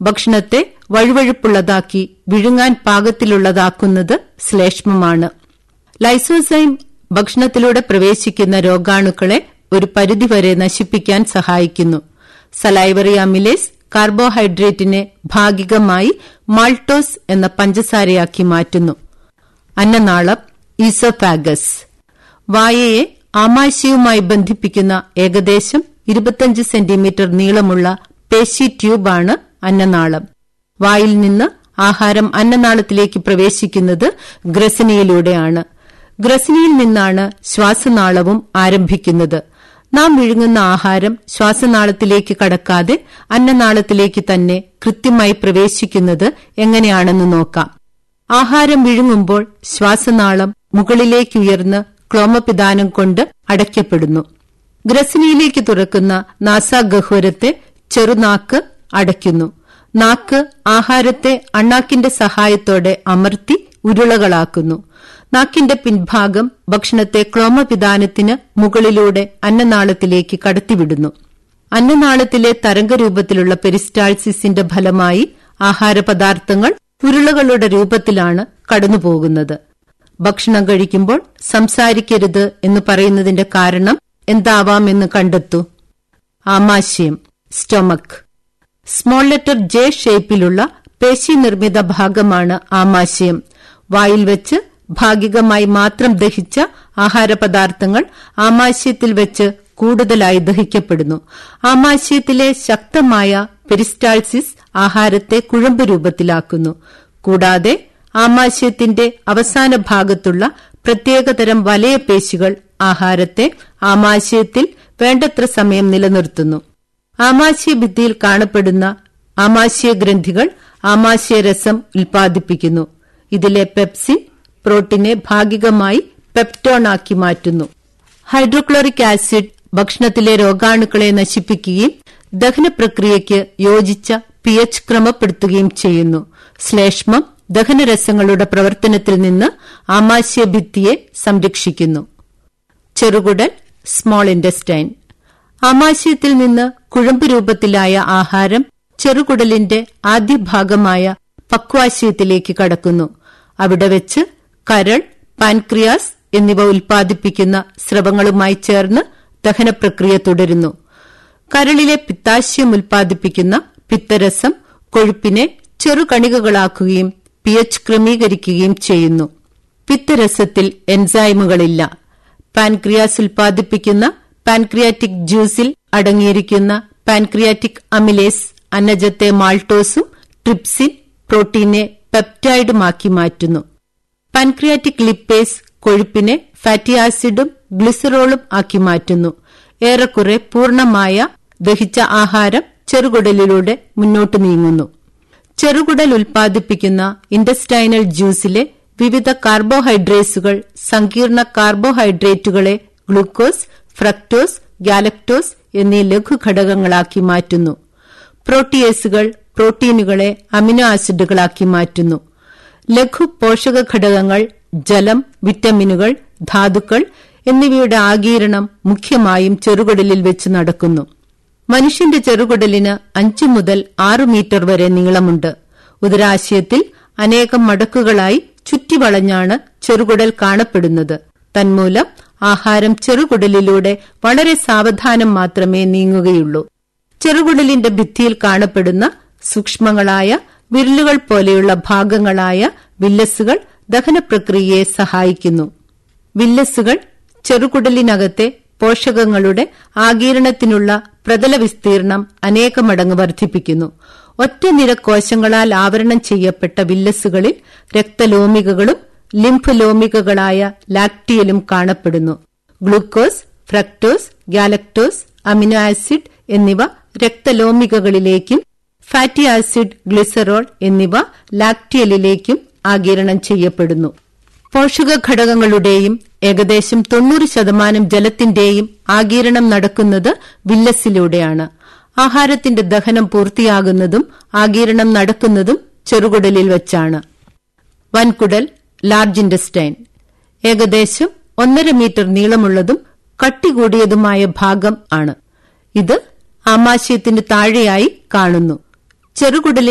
ഭക്ഷണത്തെ വഴുവഴുപ്പുള്ളതാക്കി വിഴുങ്ങാൻ പാകത്തിലുള്ളതാക്കുന്നത് ശ്ലേഷ്മമാണ് ലൈസോസൈം ഭക്ഷണത്തിലൂടെ പ്രവേശിക്കുന്ന രോഗാണുക്കളെ ഒരു പരിധിവരെ നശിപ്പിക്കാൻ സഹായിക്കുന്നു സലൈവറി അമിലേസ് കാർബോഹൈഡ്രേറ്റിനെ ഭാഗികമായി മാൾട്ടോസ് എന്ന പഞ്ചസാരയാക്കി മാറ്റുന്നു അന്നനാളം ഈസോഫാഗസ് വായയെ ആമാശയവുമായി ബന്ധിപ്പിക്കുന്ന ഏകദേശം ഇരുപത്തിയഞ്ച് സെന്റിമീറ്റർ നീളമുള്ള പേശി ട്യൂബാണ് അന്നനാളം വായിൽ നിന്ന് ആഹാരം അന്നനാളത്തിലേക്ക് പ്രവേശിക്കുന്നത് ഗ്രസനിയിലൂടെയാണ് ഗ്രസനിയിൽ നിന്നാണ് ശ്വാസനാളവും ആരംഭിക്കുന്നത് നാം വിഴുങ്ങുന്ന ആഹാരം ശ്വാസനാളത്തിലേക്ക് കടക്കാതെ അന്നനാളത്തിലേക്ക് തന്നെ കൃത്യമായി പ്രവേശിക്കുന്നത് എങ്ങനെയാണെന്ന് നോക്കാം ആഹാരം വിഴുങ്ങുമ്പോൾ ശ്വാസനാളം മുകളിലേക്കുയർന്ന് ക്ലോമപിദാനം കൊണ്ട് അടയ്ക്കപ്പെടുന്നു ഗ്രസനിയിലേക്ക് തുറക്കുന്ന നാസാഗഹ്വരത്തെ ചെറുനാക്ക് അടയ്ക്കുന്നു നാക്ക് ആഹാരത്തെ അണ്ണാക്കിന്റെ സഹായത്തോടെ അമർത്തി ഉരുളകളാക്കുന്നു നാക്കിന്റെ പിൻഭാഗം ഭക്ഷണത്തെ ക്ലോമപിദാനത്തിന് മുകളിലൂടെ അന്നനാളത്തിലേക്ക് കടത്തിവിടുന്നു അന്നനാളത്തിലെ തരംഗരൂപത്തിലുള്ള പെരിസ്റ്റാൾസിസിന്റെ ഫലമായി ആഹാരപദാർത്ഥങ്ങൾ ഉരുളകളുടെ രൂപത്തിലാണ് കടന്നുപോകുന്നത് ഭക്ഷണം കഴിക്കുമ്പോൾ സംസാരിക്കരുത് എന്ന് പറയുന്നതിന്റെ കാരണം എന്താവാമെന്ന് കണ്ടെത്തൂ ആമാശയം സ്റ്റൊമക് സ്മോൾ ലെറ്റർ ജെ ഷേപ്പിലുള്ള പേശി നിർമ്മിത ഭാഗമാണ് ആമാശയം വായിൽ വെച്ച് ഭാഗികമായി മാത്രം ദഹിച്ച ആഹാരപദാർത്ഥങ്ങൾ ആമാശയത്തിൽ വെച്ച് കൂടുതലായി ദഹിക്കപ്പെടുന്നു ആമാശയത്തിലെ ശക്തമായ പെരിസ്റ്റാൾസിസ് ആഹാരത്തെ കുഴമ്പ് രൂപത്തിലാക്കുന്നു കൂടാതെ ആമാശയത്തിന്റെ അവസാന ഭാഗത്തുള്ള പ്രത്യേകതരം വലയപേശികൾ ആഹാരത്തെ ആമാശയത്തിൽ വേണ്ടത്ര സമയം നിലനിർത്തുന്നു ആമാശയ ഭിത്തിയിൽ കാണപ്പെടുന്ന ആമാശയ ഗ്രന്ഥികൾ ആമാശയരസം ഉൽപ്പാദിപ്പിക്കുന്നു ഇതിലെ പെപ്സിൻ പ്രോട്ടീനെ ഭാഗികമായി പെപ്റ്റോണാക്കി മാറ്റുന്നു ഹൈഡ്രോക്ലോറിക് ആസിഡ് ഭക്ഷണത്തിലെ രോഗാണുക്കളെ നശിപ്പിക്കുകയും ദഹന പ്രക്രിയയ്ക്ക് യോജിച്ച പി എച്ച് ക്രമപ്പെടുത്തുകയും ചെയ്യുന്നു ശ്ലേഷ്മം ദഹനരസങ്ങളുടെ പ്രവർത്തനത്തിൽ നിന്ന് ആമാശയ ഭിത്തിയെ സംരക്ഷിക്കുന്നു ചെറുകുടൽ സ്മോൾ ഇൻഡസ്റ്റൈൻ ആമാശയത്തിൽ നിന്ന് കുഴമ്പ് രൂപത്തിലായ ആഹാരം ചെറുകുടലിന്റെ ആദ്യ ഭാഗമായ പക്വാശയത്തിലേക്ക് കടക്കുന്നു അവിടെ വെച്ച് കരൾ പാൻക്രിയാസ് എന്നിവ ഉൽപ്പാദിപ്പിക്കുന്ന സ്രവങ്ങളുമായി ചേർന്ന് ദഹനപ്രക്രിയ തുടരുന്നു കരളിലെ പിത്താശയം ഉൽപ്പാദിപ്പിക്കുന്ന പിത്തരസം കൊഴുപ്പിനെ ചെറുകണികകളാക്കുകയും പി എച്ച് ക്രമീകരിക്കുകയും ചെയ്യുന്നു പിത്തരസത്തിൽ എൻസൈമുകളില്ല പാൻക്രിയാസ് ഉൽപ്പാദിപ്പിക്കുന്ന പാൻക്രിയാറ്റിക് ജ്യൂസിൽ അടങ്ങിയിരിക്കുന്ന പാൻക്രിയാറ്റിക് അമിലേസ് അന്നജത്തെ മാൾട്ടോസും ട്രിപ്സിൻ പ്രോട്ടീനെ പെപ്റ്റൈഡുമാക്കി മാറ്റുന്നു പാൻക്രിയാറ്റിക് ലിപ്പേസ് കൊഴുപ്പിനെ ഫാറ്റി ആസിഡും ഗ്ലിസറോളും ആക്കി മാറ്റുന്നു ഏറെക്കുറെ പൂർണമായ ദഹിച്ച ആഹാരം ചെറുകുടലിലൂടെ മുന്നോട്ട് നീങ്ങുന്നു ചെറുകുടൽ ഉൽപ്പാദിപ്പിക്കുന്ന ഇൻഡസ്റ്റൈനൽ ജ്യൂസിലെ വിവിധ കാർബോഹൈഡ്രേറ്റ്സുകൾ സങ്കീർണ കാർബോഹൈഡ്രേറ്റുകളെ ഗ്ലൂക്കോസ് ഫ്രക്ടോസ് ഗാലക്ടോസ് എന്നീ ലഘുഘടകങ്ങളാക്കി മാറ്റുന്നു പ്രോട്ടിയേസുകൾ പ്രോട്ടീനുകളെ അമിനോ ആസിഡുകളാക്കി മാറ്റുന്നു ലഘു പോഷക ഘടകങ്ങൾ ജലം വിറ്റമിനുകൾ ധാതുക്കൾ എന്നിവയുടെ ആഗീരണം മുഖ്യമായും ചെറുകുടലിൽ വെച്ച് നടക്കുന്നു മനുഷ്യന്റെ ചെറുകുടലിന് അഞ്ചു മുതൽ ആറ് മീറ്റർ വരെ നീളമുണ്ട് ഉദരാശയത്തിൽ അനേകം മടക്കുകളായി ചുറ്റിവളഞ്ഞാണ് ചെറുകുടൽ കാണപ്പെടുന്നത് തന്മൂലം ആഹാരം ചെറുകുടലിലൂടെ വളരെ സാവധാനം മാത്രമേ നീങ്ങുകയുള്ളൂ ചെറുകുടലിന്റെ ഭിത്തിയിൽ കാണപ്പെടുന്ന സൂക്ഷ്മങ്ങളായ വിരലുകൾ പോലെയുള്ള ഭാഗങ്ങളായ വില്ലസുകൾ ദഹനപ്രക്രിയയെ സഹായിക്കുന്നു വില്ലസുകൾ ചെറുകുടലിനകത്തെ പോഷകങ്ങളുടെ ആഗീരണത്തിനുള്ള പ്രതല വിസ്തീർണം അനേകമടങ്ങ് വർദ്ധിപ്പിക്കുന്നു ഒറ്റനിര കോശങ്ങളാൽ ആവരണം ചെയ്യപ്പെട്ട വില്ലസുകളിൽ രക്തലോമികകളും ലിംഫ് ലോമികകളായ ലാക്ടിയലും കാണപ്പെടുന്നു glucose fructose galactose amino acid എന്നിവ രക്തലോമികകളിലേക്കും ഫാറ്റി ആസിഡ് ഗ്ലിസറോൾ എന്നിവ ലാക്ടിയലിലേക്കും ആഗിരണം ചെയ്യപ്പെടുന്നു പോഷക ഘടകങ്ങളുടെയും ഏകദേശം തൊണ്ണൂറ് ശതമാനം ജലത്തിന്റെയും ആഗീരണം നടക്കുന്നത് വില്ലസിലൂടെയാണ് ആഹാരത്തിന്റെ ദഹനം പൂർത്തിയാകുന്നതും ആഗീരണം നടക്കുന്നതും ചെറുകുടലിൽ വെച്ചാണ് വൻകുടൽ ലാർജ് ഇൻഡസ്റ്റൈൻ ഏകദേശം ഒന്നര മീറ്റർ നീളമുള്ളതും കട്ടി കൂടിയതുമായ ഭാഗം ആണ് ഇത് ആമാശയത്തിന് താഴെയായി കാണുന്നു ചെറുകുടലിന്റെ